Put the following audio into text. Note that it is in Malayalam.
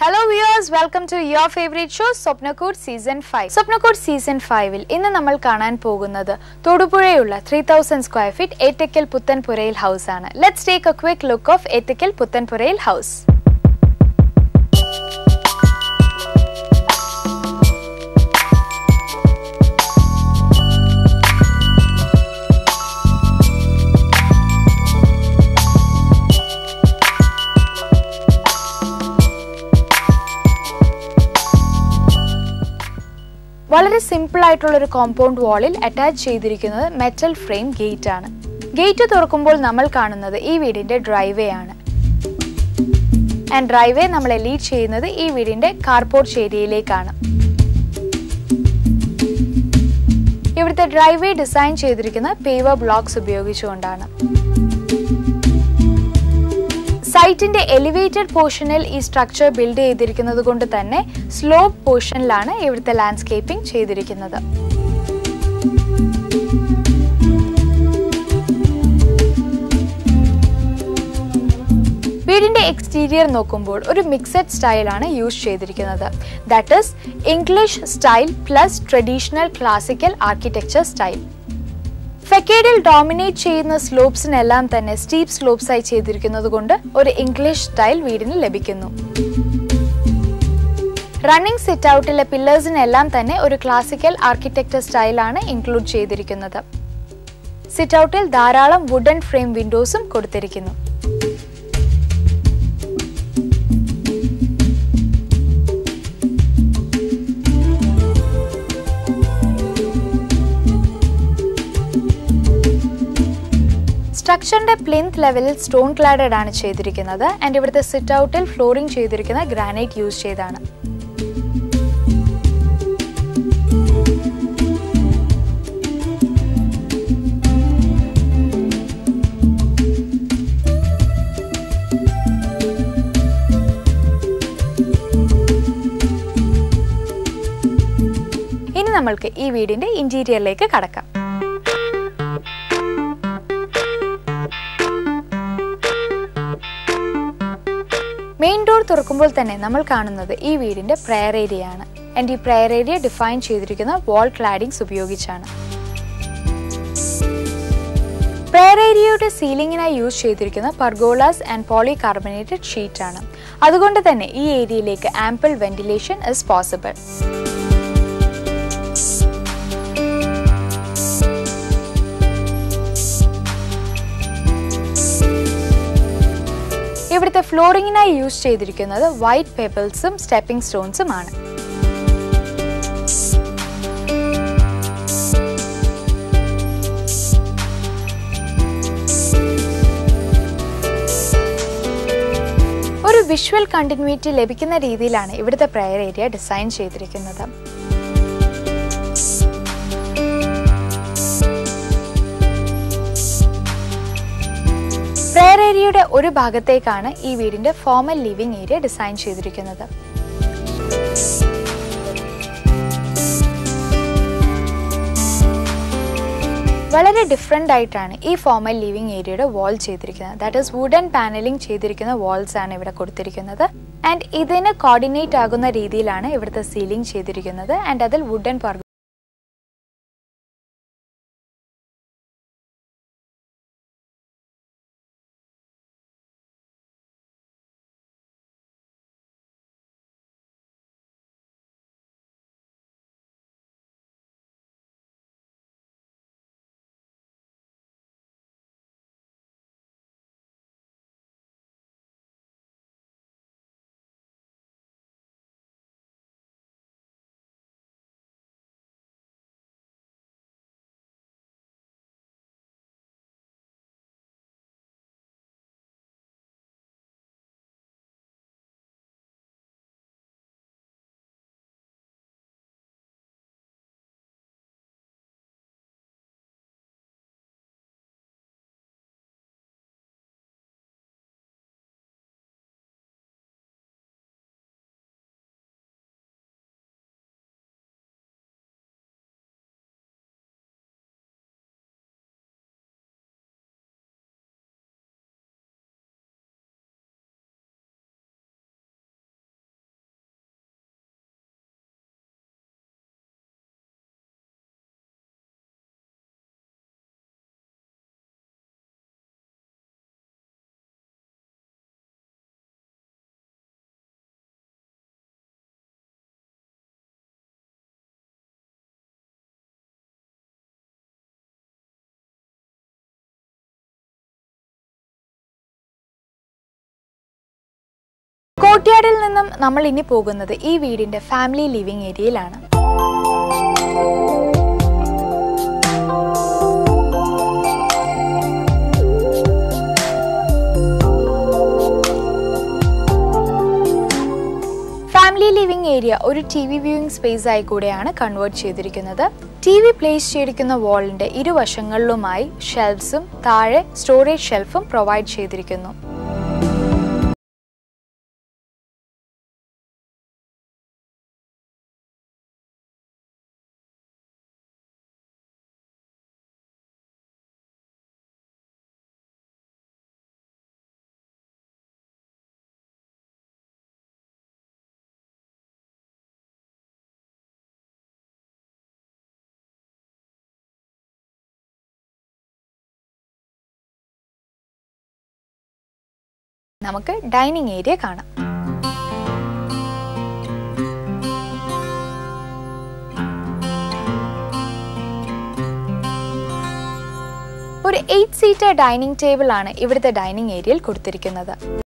hello viewers welcome to your favourite show Swapnakoodu season five Swapnakoodu season ഫൈവിൽ ഇന്ന് നമ്മൾ കാണാൻ പോകുന്നത് തൊടുപുഴയുള്ള three thousand square feet Ettakkal Puthenpurayil house ആണ് let's take a quick look of Ettakkal Puthenpurayil house വളരെ സിമ്പിൾ ആയിട്ടുള്ള ഒരു കോമ്പൗണ്ട് വാളിൽ അറ്റാച്ച് ചെയ്തിരിക്കുന്നത് മെറ്റൽ ഫ്രെയിം ഗേറ്റ് ആണ് ഗേറ്റ് തുറക്കുമ്പോൾ നമ്മൾ കാണുന്നത് ഈ വീടിന്റെ ഡ്രൈവേ ആണ് ആൻഡ് ഡ്രൈവേ നമ്മളെ ലീഡ് ചെയ്യുന്നത് ഈ വീടിന്റെ കാർപോർച്ച് ഏരിയയിലേക്കാണ് ഇവിടുത്തെ ഡ്രൈവേ ഡിസൈൻ ചെയ്തിരിക്കുന്ന പേവർ ബ്ലോക്സ് ഉപയോഗിച്ചുകൊണ്ടാണ് സൈറ്റിന്റെ എലിവേറ്റഡ് പോർഷനിൽ ഈ സ്ട്രക്ചർ ബിൽഡ് ചെയ്തിരിക്കുന്നത് കൊണ്ട് തന്നെ സ്ലോപ്പ് പോർഷനിലാണ് ഇവിടുത്തെ ലാൻഡ്സ്കേപ്പിംഗ് ചെയ്തിരിക്കുന്നത് വീടിന്റെ എക്സ്റ്റീരിയർ നോക്കുമ്പോൾ ഒരു മിക്സഡ് സ്റ്റൈലാണ് യൂസ് ചെയ്തിരിക്കുന്നത് that is English style plus traditional classical architecture style ഫെക്കേഡിൽ ഡോമിനേറ്റ് ചെയ്യുന്ന സ്ലോപ്സിനെല്ലാം തന്നെ സ്റ്റീപ്പ് സ്ലോപ്സ് ആയി ചെയ്തിരിക്കുന്നത് കൊണ്ട് ഒരു ഇംഗ്ലീഷ് സ്റ്റൈൽ വീടിന് ലഭിക്കുന്നു റണ്ണിംഗ് സിറ്റ് ഔട്ടിലെ പില്ലേഴ്സിനെല്ലാം തന്നെ ഒരു ക്ലാസിക്കൽ ആർക്കിടെക്ചർ സ്റ്റൈലാണ് ഇൻക്ലൂഡ് ചെയ്തിരിക്കുന്നത് സിറ്റ് ഔട്ടിൽ ധാരാളം വുഡൻ ഫ്രെയിം വിൻഡോസും കൊടുത്തിരിക്കുന്നു സ്ട്രക്ചറിന്റെ പ്ലിന്ത് ലെവലിൽ സ്റ്റോൺ ക്ലാഡഡ് ആണ് ചെയ്തിരിക്കുന്നത് ആൻഡ് ഇവിടുത്തെ സിറ്റ് ഔട്ടിൽ ഫ്ലോറിംഗ് ചെയ്തിരിക്കുന്ന ഗ്രാനൈറ്റ് യൂസ് ചെയ്താണ് ഇനി നമ്മൾക്ക് ഈ വീടിന്റെ ഇന്റീരിയറിലേക്ക് കടക്കാം മെയിൻ ഡോർ തുറക്കുമ്പോൾ തന്നെ നമ്മൾ കാണുന്നത് ഈ വീടിന്റെ പ്രയർ ഏരിയ ആണ് ആൻഡ് ഈ പ്രയർ ഏരിയ ഡിഫൈൻ ചെയ്തിരിക്കുന്ന വാൾ ക്ലാഡിങ്സ് ഉപയോഗിച്ചാണ് പ്രയർ ഏരിയയുടെ സീലിംഗിനായി യൂസ് ചെയ്തിരിക്കുന്ന pergolas and polycarbonated sheet ആണ് അതുകൊണ്ട് തന്നെ ഈ ഏരിയയിലേക്ക് ആംപിൾ വെന്റിലേഷൻ ഇസ് പോസിബിൾ ഇവിടുത്തെ ഫ്ലോറിങ്ങിനായി യൂസ് ചെയ്തിരിക്കുന്നത് വൈറ്റ് പേപ്പിൾസും സ്റ്റെപ്പിംഗ് സ്റ്റോൺസും ആണ് ഒരു വിഷ്വൽ കണ്ടിന്യൂറ്റി ലഭിക്കുന്ന രീതിയിലാണ് ഇവിടുത്തെ പ്രയർ ഏരിയ ഡിസൈൻ ചെയ്തിരിക്കുന്നത് പ്രയർ ഏരിയയുടെ ഒരു ഭാഗത്തേക്കാണ് ഈ വീടിന്റെ ഫോമൽ ലിവിംഗ് ഏരിയ ഡിസൈൻ ചെയ്തിരിക്കുന്നത് വളരെ ഡിഫറെൻ്റ് ആയിട്ടാണ് ഈ ഫോമൽ ലിവിംഗ് ഏരിയയുടെ വാൾ ചെയ്തിരിക്കുന്നത് ദാറ്റ് ഈസ് വുഡൻ പാനലിംഗ് ചെയ്തിരിക്കുന്ന വാൾസ് ആണ് ഇവിടെ കൊടുത്തിരിക്കുന്നത് ആൻഡ് ഇതിന് കോർഡിനേറ്റ് ആകുന്ന രീതിയിലാണ് ഇവിടുത്തെ സീലിംഗ് ചെയ്തിരിക്കുന്നത് ആൻഡ് അതിൽ വുഡൻ കോട്ട്യാടിൽ നിന്നും നമ്മൾ ഇനി പോകുന്നത് ഈ വീടിന്റെ ഫാമിലി ലിവിംഗ് ഏരിയയിലാണ് ഫാമിലി ലിവിംഗ് ഏരിയ ഒരു ടി വി വ്യൂയിങ് സ്പേസ് ആയി കൂടെയാണ് കൺവേർട്ട് ചെയ്തിരിക്കുന്നത് ടി വി പ്ലേസ് ചെയ്തിരിക്കുന്ന വാളിന്റെ ഇരുവശങ്ങളിലുമായി ഷെൽഫ്സും താഴെ സ്റ്റോറേജ് ഷെൽഫും പ്രൊവൈഡ് ചെയ്തിരിക്കുന്നു നമുക്ക് ഡൈനിങ് ഏരിയ കാണാം ഒരു എയ്റ്റ് സീറ്റർ ഡൈനിങ് ടേബിൾ ആണ് ഇവിടുത്തെ ഡൈനിങ് ഏരിയയിൽ കൊടുത്തിരിക്കുന്നത്